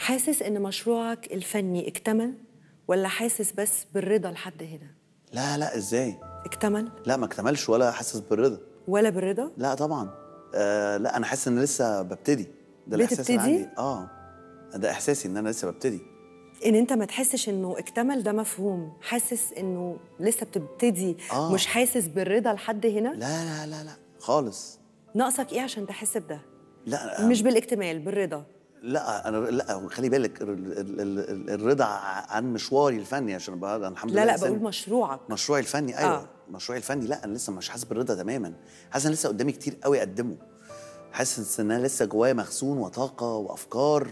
حاسس ان مشروعك الفني اكتمل ولا حاسس بس بالرضا لحد هنا لا لا ازاي اكتمل لا ما اكتملش ولا حاسس بالرضا ولا بالرضا لا طبعا آه لا انا حاسس ان لسه ببتدي ده الاحساس اللي بتبتدي؟ عندي اه ده احساسي ان انا لسه ببتدي ان انت ما تحسش انه اكتمل ده مفهوم حاسس انه لسه بتبتدي آه. مش حاسس بالرضا لحد هنا لا لا لا لا خالص ناقصك ايه عشان تحس بده لا مش بالاكتمال بالرضا لا انا لا خلي بالك ال- ال- ال- الرضا عن مشواري الفني عشان بقى أنا الحمد لا لله لا إنسان- بقول مشروعك مشروعي الفني ايوه آه. آه. مشروعي الفني لا انا لسه مش حاسس بالرضا تماما حاسس ان لسه قدامي كتير قوي اقدمه حاسس ان انا لسه جوايا مخزون وطاقه وافكار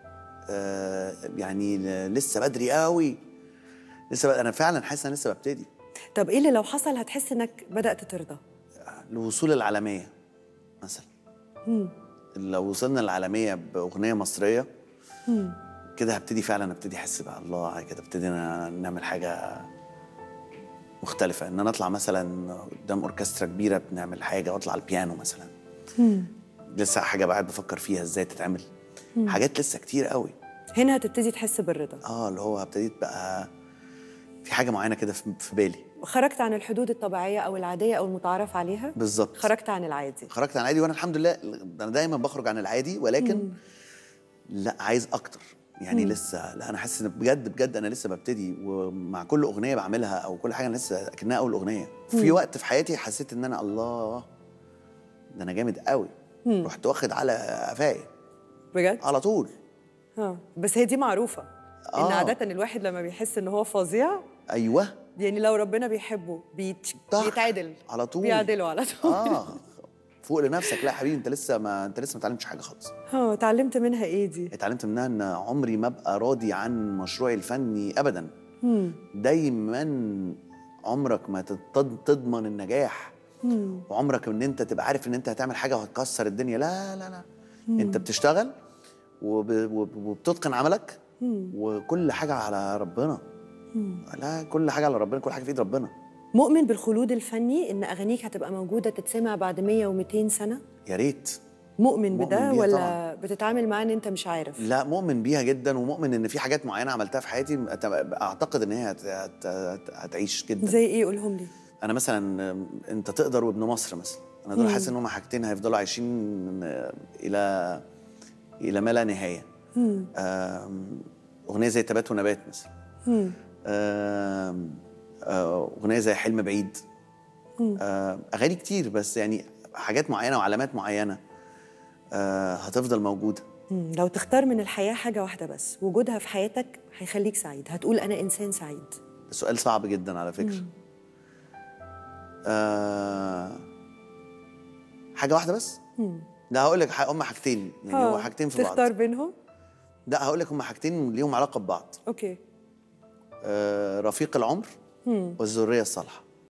آه يعني ل- لسه بدري قوي لسه ب... انا فعلا حاسس ان انا لسه ببتدي طب ايه اللي لو حصل هتحس انك بدات ترضى الوصول العالميه مثلا لو وصلنا العالميه باغنيه مصريه كده هبتدي فعلا ابتدي احس بقى الله كده ابتدينا نعمل حاجه مختلفه ان انا اطلع مثلا قدام اوركسترا كبيره بنعمل حاجه واطلع على البيانو مثلا لسه حاجه قاعد بفكر فيها ازاي تتعمل حاجات لسه كتير قوي هنا هتبتدي تحس بالرضا اه اللي هو ابتديت بقى في حاجه معينه كده في في بالي خرجت عن الحدود الطبيعيه او العاديه او المتعارف عليها بالظبط خرجت عن العادي خرجت عن العادي وانا الحمد لله انا دايما بخرج عن العادي ولكن لا عايز اكتر يعني لسه لا انا حاسس ان بجد بجد انا لسه ببتدي ومع كل اغنيه بعملها او كل حاجه انا لسه اكنها اول اغنيه في وقت في حياتي حسيت ان انا الله ده انا جامد قوي رحت واخد على قفايا بجد على طول اه بس هي دي معروفه ان آه. عاده الواحد لما بيحس ان هو فظيع ايوه يعني لو ربنا بيحبه بيت... طخ. بيتعدل على طول. بيعدله على طول اه فوق لنفسك لا يا حبيبي انت لسه ما انت لسه ما اتعلمتش حاجه خالص اه اتعلمت منها ايه دي اتعلمت منها ان عمري ما ابقى راضي عن مشروعي الفني ابدا دايما عمرك ما تض- تضمن النجاح وعمرك ان انت تبقى عارف ان انت هتعمل حاجه وهتكسر الدنيا لا لا لا انت بتشتغل وب- وب- وبتتقن عملك وكل حاجه على ربنا لا كل حاجه على ربنا كل حاجه في ايد ربنا مؤمن بالخلود الفني ان اغانيك هتبقى موجوده تتسمع بعد 100 و200 سنه يا ريت مؤمن مؤمن بده بيها ولا طبعاً. بتتعامل معاه ان انت مش عارف لا مؤمن بيها جدا ومؤمن ان في حاجات معينه عملتها في حياتي أت- اعتقد ان هي هت- هت- هت- هتعيش جدا زي ايه قولهم لي انا مثلا آم، انت تقدر وابن مصر مثلا انا دول حاسس ان هم حاجتين هيفضلوا عايشين آه، الى الى ما لا نهايه آم، اغنيه زي تبات ونبات مثلا آم، آه، اغنيه زي حلم بعيد آه، اغاني كتير بس يعني حاجات معينه وعلامات معينه آه، هتفضل موجوده مم. لو تختار من الحياه حاجه واحده بس وجودها في حياتك هيخليك سعيد هتقول انا انسان سعيد ده سؤال صعب جدا على فكره آه حاجه واحده بس لا هقول لك هم حاجتين يعني هو آه، حاجتين في بعض تختار بينهم لا هقول لك هم حاجتين ليهم علاقه ببعض اوكي آه رفيق العمر والذريه الصالحه